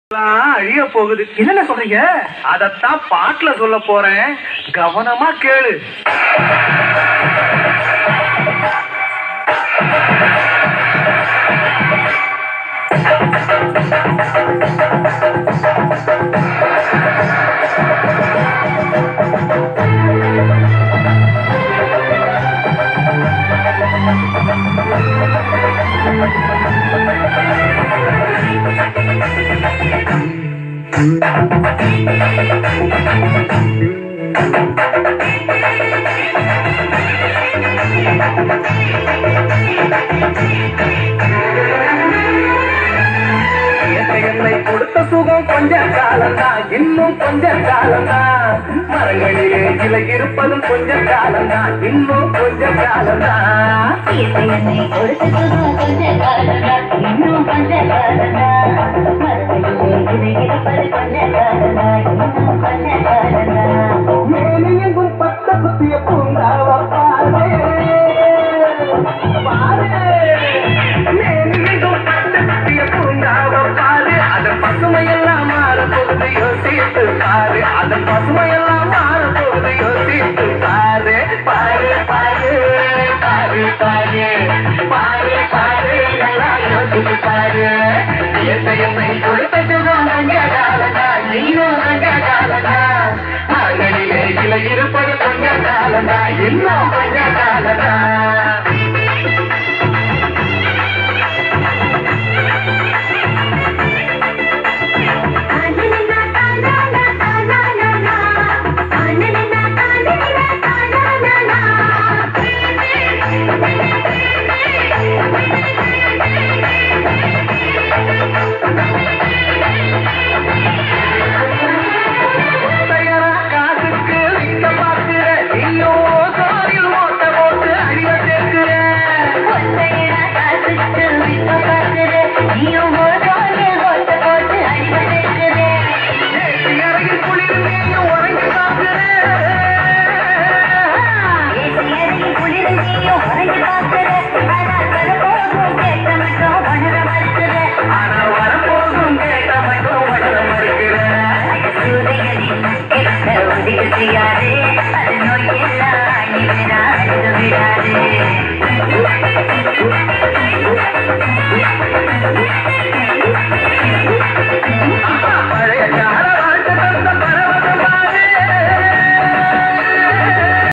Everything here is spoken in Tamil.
எல்லாம் அழிய போகுது என்னென்ன சொல்றீங்க அதத்தான் பாட்டுல சொல்ல போறேன் கவனமா கேளு இயற்கை என்னை கொடுத்த சுகம் கொஞ்ச காலம்தான் இன்னும் கொஞ்ச காலம்தான் மரங்களிலே இலை இருப்பதும் கொஞ்ச காலம்தான் இன்னும் கொஞ்ச காலம்தான் என்னை கொடுத்து கொஞ்ச காலந்தா இன்னும் கொஞ்ச காலந்தா மறுபடியும் இது இருப்பது கொஞ்ச காலந்தா இன்னும் கொஞ்ச காலந்தா மேலையெங்கும் பத்த குத்திய பூங்காவ பாரு பாரு மேலையெங்கும் பத்த குத்திய பூங்காவ பாரு அதன் பசுமையெல்லாம் மாற போகுது யோசித்து பாரு அதன் பசுமையெல்லாம் மாற போகுது யோசித்து பாரு பாரு பாரு பாரு பாரு பாரு பாரு எல்லாம் யோசித்து பாரு இயற்கை என்னை கொடுத்த சுகம் அங்க காலதா இன்னும் அங்க காலதா மகளிலே இலை இருப்பது கொஞ்ச காலதா இன்னும் கொஞ்ச காலதா